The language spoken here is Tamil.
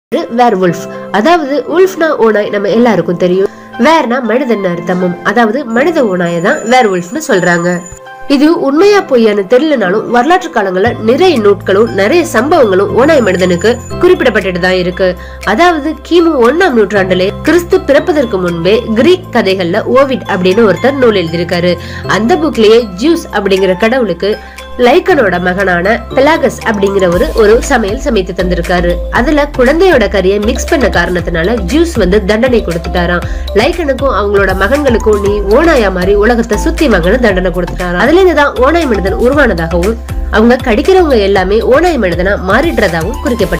வேர் உல்ஃப் அதாவது உல்ஃப்னா ஓனாய் நம்ம எல்லாருக்கும் தெரியும் வேர்னா மனிதன் அர்த்தமும் அதாவது மனித ஓனாய தான் வேர் உல்ஃப்னு சொல்றாங்க இது உண்மையா பொய்யான்னு தெரியலனாலும் வரலாற்று காலங்கள்ல நிறைய நூட்களும் நிறைய சம்பவங்களும் ஓனாய் மனிதனுக்கு குறிப்பிடப்பட்டுட்டு தான் இருக்கு அதாவது கிமு ஒண்ணாம் நூற்றாண்டுலே கிறிஸ்து பிறப்பதற்கு முன்பே கிரீக் கதைகள்ல ஓவிட் அப்படின்னு ஒருத்தர் நூல் எழுதியிருக்காரு அந்த புக்லயே ஜூஸ் அப்படிங்கிற கடவுளுக்கு லைக்கனோட மகனான பெலாகஸ் அப்படிங்கிறவரு ஒரு சமையல் சமைத்து தந்திருக்காரு அதுல குழந்தையோட கறியை மிக்ஸ் பண்ண காரணத்தினால ஜூஸ் வந்து தண்டனை கொடுத்துட்டாராம் லைக்கனுக்கும் அவங்களோட மகன்களுக்கும் நீ ஓனாயா மாதிரி உலகத்தை சுத்தி மகனு தண்டனை கொடுத்துட்டாராம் அதுல இருந்துதான் ஓனாய் மனிதன் உருவானதாகவும் அவங்க கடிக்கிறவங்க எல்லாமே ஓனாய் மனிதனா மாறிடுறதாகவும் குறிக்கப்பட்டு